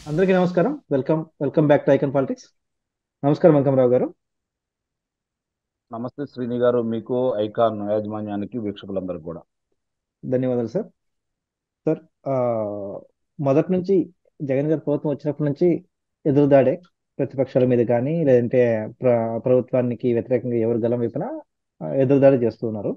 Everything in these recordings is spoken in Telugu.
అందరికీ నమస్కారం welcome welcome back to icon politics నమస్కారం వెంకమరావు గారు నమస్తే శ్రీని గారు మీకు ఐకాన్ యాజమాన్యానికి వీక్షకులందరికీ కూడా ధన్యవాదాలు సార్ సార్ ఆ, మొదటి నుంచి జగన్ గారి ప్రభుత్వం వచ్చినప్పటి నుంచి ఎదురుదాడే ప్రతిపక్షాల మీద కానీ లేదంటే ప్ర ప్రభుత్వానికి వ్యతిరేకంగా ఎవరు గలం వైపున ఆ, ఎదురుదాడి చేస్తున్నారు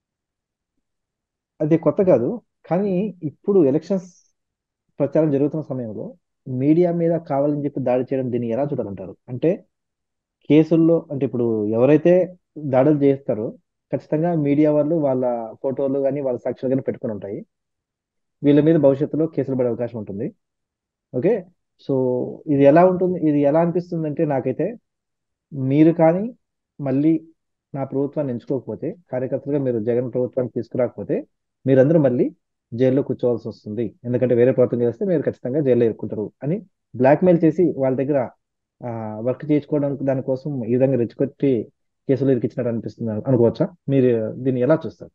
అది కొత్త కాదు కానీ ఇప్పుడు ఎలక్షన్స్ ప్రచారం జరుగుతున్న సమయంలో మీడియా మీద కావాలని చెప్పి దాడి చేయడం దీన్ని ఎలా చూడాలంటారు అంటే కేసుల్లో అంటే ఇప్పుడు ఎవరైతే దాడులు చేస్తారో ఖచ్చితంగా మీడియా వాళ్ళు వాళ్ళ ఫోటోలు కానీ వాళ్ళ సాక్ష్యాలు కానీ పెట్టుకుని ఉంటాయి వీళ్ళ మీద భవిష్యత్తులో కేసులు పడే అవకాశం ఉంటుంది ఓకే సో ఇది ఎలా ఉంటుంది ఇది ఎలా అనిపిస్తుంది అంటే నాకైతే మీరు కానీ మళ్ళీ నా ప్రభుత్వాన్ని ఎంచుకోకపోతే కార్యకర్తలుగా మీరు జగన్ ప్రభుత్వాన్ని తీసుకురాకపోతే మీరందరూ మళ్ళీ జైల్లో కూర్చోవాల్సి వస్తుంది ఎందుకంటే వేరే ప్రభుత్వం చేస్తే మీరు ఖచ్చితంగా జైల్లో ఇరుక్కుంటారు అని బ్లాక్మెయిల్ చేసి వాళ్ళ దగ్గర వర్క్ చేయించుకోవడానికి దానికోసం ఈ విధంగా రెచ్చుకొట్టి కేసులు ఇరికిచ్చినట్టు అనిపిస్తుంది అనుకోవచ్చా మీరు దీన్ని ఎలా చూస్తారు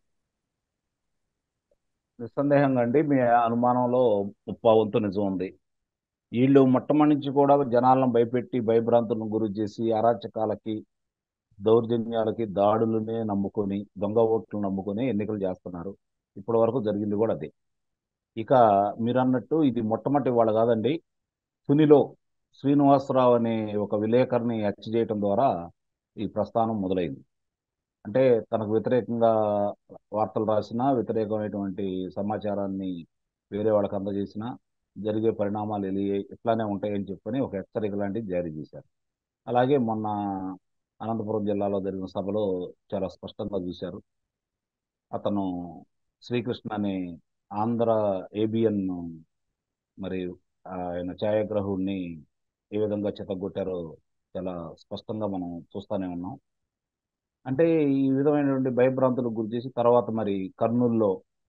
నిస్సందేహంగా అండి మీ అనుమానంలో ముప్పావంతు నిజం ఉంది వీళ్ళు మొట్టమొదటి నుంచి కూడా జనాలను భయపెట్టి భయభ్రాంతులను గురి చేసి అరాచకాలకి దౌర్జన్యాలకి దాడులనే నమ్ముకొని దొంగ ఓట్లు నమ్ముకొని ఎన్నికలు చేస్తున్నారు ఇప్పటి వరకు జరిగింది కూడా అదే ఇక మీరు అన్నట్టు ఇది మొట్టమొదటి వాళ్ళు కాదండి తునిలో శ్రీనివాసరావు అనే ఒక విలేకరిని హత్య చేయటం ద్వారా ఈ ప్రస్థానం మొదలైంది అంటే తనకు వ్యతిరేకంగా వార్తలు రాసినా వ్యతిరేకమైనటువంటి సమాచారాన్ని వేరే వాళ్ళకి అందజేసినా జరిగే పరిణామాలు ఎలి ఇట్లానే ఉంటాయని చెప్పని ఒక హెచ్చరిక లాంటిది జారీ చేశారు అలాగే మొన్న అనంతపురం జిల్లాలో జరిగిన సభలో చాలా స్పష్టంగా చూశారు అతను శ్రీకృష్ణ అనే ఆంధ్ర ఏబిఎన్ మరి ఆయన ఛాయాగ్రహుడిని ఏ విధంగా చెతగొట్టారో చాలా స్పష్టంగా మనం చూస్తూనే ఉన్నాం అంటే ఈ విధమైనటువంటి భయభ్రాంతులకు గురి చేసి తర్వాత మరి కర్నూలులో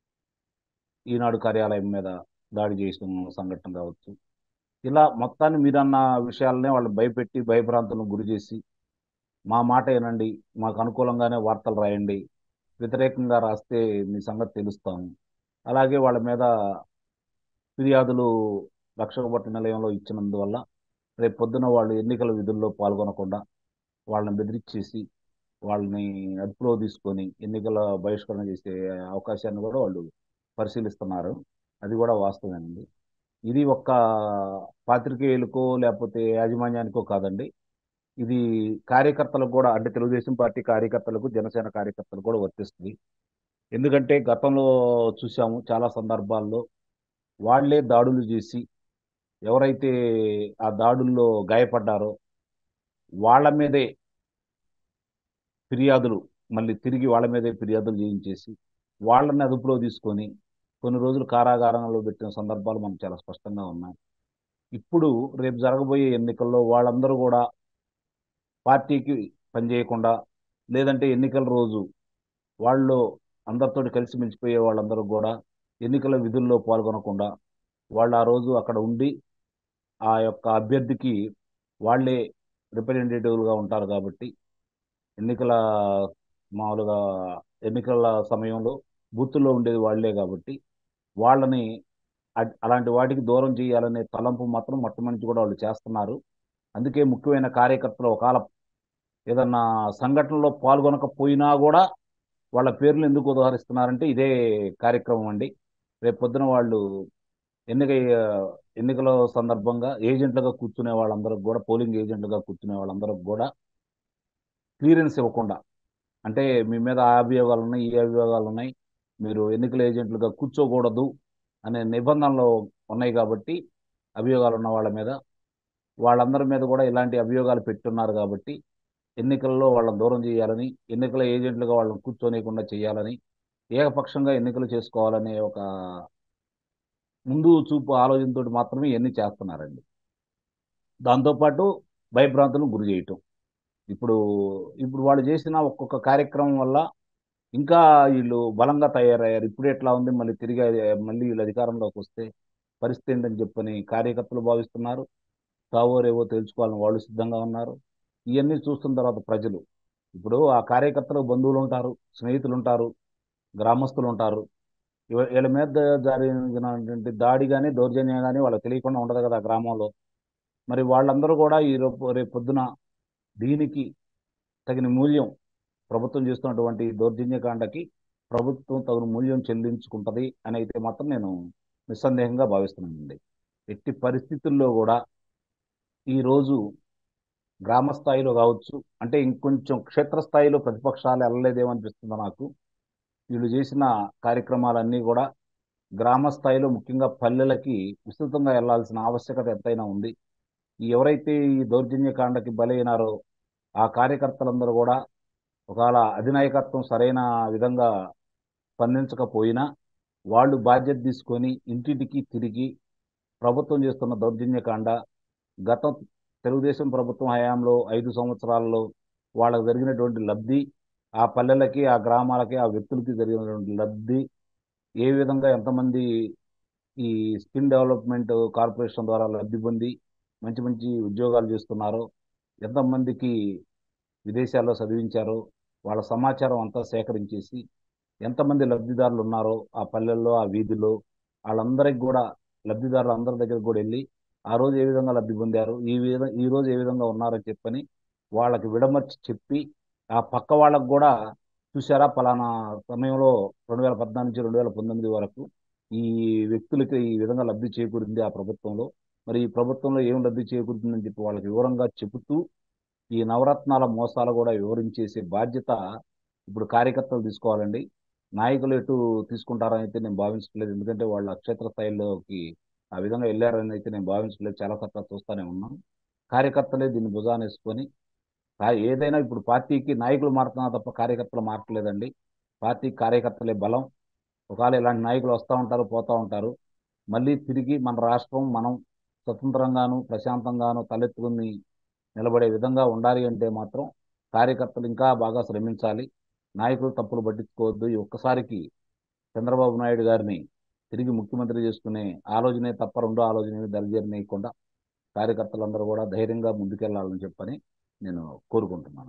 ఈనాడు కార్యాలయం మీద దాడి చేసిన సంఘటన కావచ్చు ఇలా మొత్తాన్ని మీరన్న విషయాలనే వాళ్ళు భయపెట్టి భయభ్రాంతులను గురి చేసి మా మాట ఏనండి మాకు అనుకూలంగానే వార్తలు రాయండి వ్యతిరేకంగా రాస్తే మీ సంగతి తెలుస్తాము అలాగే వాళ్ళ మీద ఫిర్యాదులు రక్షకపట్ట నిలయంలో ఇచ్చినందువల్ల రేపు పొద్దున వాళ్ళు ఎన్నికల విధుల్లో పాల్గొనకుండా వాళ్ళని బెదిరించేసి వాళ్ళని అదుపులో తీసుకొని ఎన్నికల బహిష్కరణ చేసే అవకాశాన్ని కూడా వాళ్ళు పరిశీలిస్తున్నారు అది కూడా వాస్తవేనండి ఇది ఒక్క పాత్రికేయులకో లేకపోతే యాజమాన్యానికో కాదండి ఇది కార్యకర్తలకు కూడా అంటే తెలుగుదేశం పార్టీ కార్యకర్తలకు జనసేన కార్యకర్తలకు కూడా వర్తిస్తుంది ఎందుకంటే గతంలో చూసాము చాలా సందర్భాల్లో వాళ్లే దాడులు చేసి ఎవరైతే ఆ దాడుల్లో గాయపడ్డారో వాళ్ళ మీదే ఫిర్యాదులు మళ్ళీ తిరిగి వాళ్ళ మీదే ఫిర్యాదులు చేయించేసి వాళ్ళని అదుపులో తీసుకొని కొన్ని రోజులు కారాగారంలో పెట్టిన సందర్భాలు మనకు చాలా స్పష్టంగా ఉన్నాయి ఇప్పుడు రేపు జరగబోయే ఎన్నికల్లో వాళ్ళందరూ కూడా పార్టీకి పనిచేయకుండా లేదంటే ఎన్నికల రోజు వాళ్ళు అందరితో కలిసి మిలిచిపోయే వాళ్ళందరూ కూడా ఎన్నికల విధుల్లో పాల్గొనకుండా వాళ్ళు ఆ రోజు అక్కడ ఉండి ఆ యొక్క అభ్యర్థికి వాళ్ళే రిప్రజెంటేటివ్గా ఉంటారు కాబట్టి ఎన్నికల మామూలుగా ఎన్నికల సమయంలో బూత్తుల్లో ఉండేది వాళ్లే కాబట్టి వాళ్ళని అ- అలాంటి వాటికి దూరం చేయాలనే తలంపు మాత్రం మొట్టమొదటి కూడా వాళ్ళు చేస్తున్నారు అందుకే ముఖ్యమైన కార్యకర్తలు ఒకవేళ ఏదన్నా సంఘటనలో పాల్గొనకపోయినా కూడా వాళ్ళ పేర్లు ఎందుకు ఉదాహరిస్తున్నారంటే ఇదే కార్యక్రమం అండి రేపు పొద్దున వాళ్ళు ఎన్నిక ఎన్నికల సందర్భంగా ఏజెంట్లుగా కూర్చునే వాళ్ళందరికి కూడా పోలింగ్ ఏజెంట్లుగా కూర్చునే వాళ్ళందరికి కూడా క్లియరెన్స్ ఇవ్వకుండా అంటే మీ మీద ఆ అభియోగాలు ఉన్నాయి ఈ అభియోగాలు ఉన్నాయి మీరు ఎన్నికల ఏజెంట్లుగా కూర్చోకూడదు అనే నిబంధనలు ఉన్నాయి కాబట్టి అభియోగాలు ఉన్న వాళ్ళ మీద వాళ్ళందరి మీద కూడా ఇలాంటి అభియోగాలు పెట్టున్నారు కాబట్టి ఎన్నికల్లో వాళ్ళని దూరం చేయాలని ఎన్నికల ఏజెంట్లుగా వాళ్ళని కూర్చోనీయకుండా చేయాలని ఏకపక్షంగా ఎన్నికలు చేసుకోవాలనే ఒక ముందు చూపు ఆలోచనతో మాత్రమే ఇవన్నీ చేస్తున్నారండి దాంతోపాటు భయభ్రాంతులను గురి చేయటం ఇప్పుడు ఇప్పుడు వాళ్ళు చేసిన ఒక్కొక్క కార్యక్రమం వల్ల ఇంకా వీళ్ళు బలంగా తయారయ్యారు ఇప్పుడు ఎట్లా ఉంది మళ్ళీ తిరిగి అది- మళ్ళీ వీళ్ళు అధికారంలోకి వస్తే పరిస్థితి ఏంటని చెప్పని కార్యకర్తలు భావిస్తున్నారు తావోరేవో తెలుసుకోవాలని వాళ్ళు సిద్ధంగా ఉన్నారు ఇవన్నీ చూస్తున్న తర్వాత ప్రజలు ఇప్పుడు ఆ కార్యకర్తలకు బంధువులు ఉంటారు స్నేహితులు ఉంటారు గ్రామస్తులు ఉంటారు వీ- వీళ్ళ మీద జరిగినటువంటి దాడి కానీ దౌర్జన్యం కానీ వాళ్ళకి తెలియకుండా ఉండదు కదా ఆ గ్రామంలో మరి వాళ్ళందరూ కూడా ఈ రేపు రేపు పొద్దున దీనికి తగిన మూల్యం ప్రభుత్వం చేస్తున్నటువంటి దౌర్జన్యకాండకి ప్రభుత్వం తగిన మూల్యం చెల్లించుకుంటది అని అయితే మాత్రం నేను నిస్సందేహంగా భావిస్తున్నానండి ఎట్టి పరిస్థితుల్లో కూడా ఈరోజు గ్రామ స్థాయిలో కావచ్చు అంటే ఇంకొంచెం క్షేత్రస్థాయిలో ప్రతిపక్షాలు వెళ్ళలేదేమో అనిపిస్తుంది నాకు వీళ్ళు చేసిన కార్యక్రమాలన్నీ కూడా గ్రామ స్థాయిలో ముఖ్యంగా పల్లెలకి విస్తృతంగా వెళ్లాల్సిన ఆవశ్యకత ఎంతైనా ఉంది ఈ ఎవరైతే ఈ దౌర్జన్యకాండకి బలైనారో ఆ కార్యకర్తలందరూ కూడా ఒకవేళ అధినాయకత్వం సరైన విధంగా స్పందించకపోయినా వాళ్ళు బాధ్యత తీసుకొని ఇంటింటికి తిరిగి ప్రభుత్వం చేస్తున్న దౌర్జన్యకాండ గత తెలుగుదేశం ప్రభుత్వం హయాంలో ఐదు సంవత్సరాల్లో వాళ్ళకు జరిగినటువంటి లబ్ధి ఆ పల్లెలకి ఆ గ్రామాలకి ఆ వ్యక్తులకి జరిగినటువంటి లబ్ధి ఏ విధంగా ఎంతమంది ఈ స్కిల్ డెవలప్మెంట్ కార్పొరేషన్ ద్వారా లబ్ధి పొంది మంచి మంచి ఉద్యోగాలు చేస్తున్నారో ఎంతమందికి విదేశాల్లో చదివించారో వాళ్ళ సమాచారం అంతా సేకరించేసి ఎంతమంది లబ్ధిదారులు ఉన్నారో ఆ పల్లెల్లో ఆ వీధిలో వాళ్ళందరికి కూడా లబ్ధిదారులు అందరి దగ్గరికి కూడా వెళ్ళి ఆ రోజు ఏ విధంగా లబ్ధి పొందారు ఈ విధంగా ఈ రోజు ఏ విధంగా ఉన్నారని చెప్పని వాళ్ళకి విడమర్చి చెప్పి ఆ పక్క వాళ్ళకు కూడా చూసారా పలానా సమయంలో రెండు వేల పద్నాలుగు నుంచి రెండు వేల పంతొమ్మిది వరకు ఈ వ్యక్తులకి ఈ విధంగా లబ్ధి చేకూరింది ఆ ప్రభుత్వంలో మరి ఈ ప్రభుత్వంలో ఏం లబ్ధి చేకూరుతుందని చెప్పి వాళ్ళకి వివరంగా చెబుతూ ఈ నవరత్నాల మోసాలు కూడా వివరించేసే బాధ్యత ఇప్పుడు కార్యకర్తలు తీసుకోవాలండి నాయకులు ఎటు తీసుకుంటారని అయితే నేను భావించట్లేదు ఎందుకంటే వాళ్ళు అక్షేత్ర స్థాయిలోకి ఆ విధంగా వెళ్ళారని అయితే నేను భావించలేదు చాలా తక్కువ చూస్తూనే ఉన్నాను కార్యకర్తలే దీన్ని భుజాన వేసుకొని కా- ఏదైనా ఇప్పుడు పార్టీకి నాయకులు మారుతున్నా తప్ప కార్యకర్తలు మారట్లేదండి పార్టీ కార్యకర్తలే బలం ఒకవేళ ఇలాంటి నాయకులు వస్తూ ఉంటారు పోతూ ఉంటారు మళ్ళీ తిరిగి మన రాష్ట్రం మనం స్వతంత్రంగాను ప్రశాంతంగాను తలెత్తుకుని నిలబడే విధంగా ఉండాలి అంటే మాత్రం కార్యకర్తలు ఇంకా బాగా శ్రమించాలి నాయకులు తప్పులు పట్టించుకోవద్దు ఈ ఒక్కసారికి చంద్రబాబు నాయుడు గారిని తిరిగి ముఖ్యమంత్రి చేసుకునే ఆలోచనే తప్ప రెండో ఆలోచన దరిజేరనీయకుండా కార్యకర్తలందరూ కూడా ధైర్యంగా ముందుకెళ్లాలని చెప్పని నేను కోరుకుంటున్నాను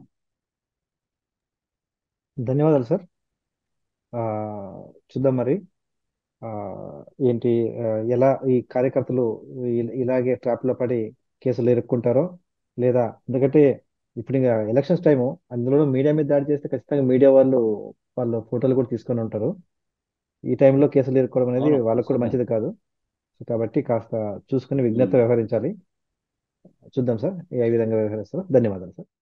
ధన్యవాదాలు సార్ ఆ, చూద్దాం మరి ఆ, ఏంటి ఆ, ఎలా ఈ కార్యకర్తలు ఇ- ఇలాగే ట్రాప్లో పడి కేసులు ఇరుక్కుంటారో లేదా ఎందుకంటే ఇప్పుడు ఇంకా ఎలక్షన్స్ టైము అందులో మీడియా మీద దాడి చేస్తే ఖచ్చితంగా మీడియా వాళ్ళు వాళ్ళు ఫోటోలు కూడా తీసుకొని ఉంటారు ఈ టైంలో కేసులు ఇరుక్కోవడం అనేది అవును వాళ్ళకు కూడా నిజమే. మంచిది కాదు సో కాబట్టి కాస్త చూసుకుని విజ్ఞత ఉమ్. వ్యవహరించాలి చూద్దాం సార్ ఏ విధంగా వ్యవహరిస్తారో ధన్యవాదాలు సార్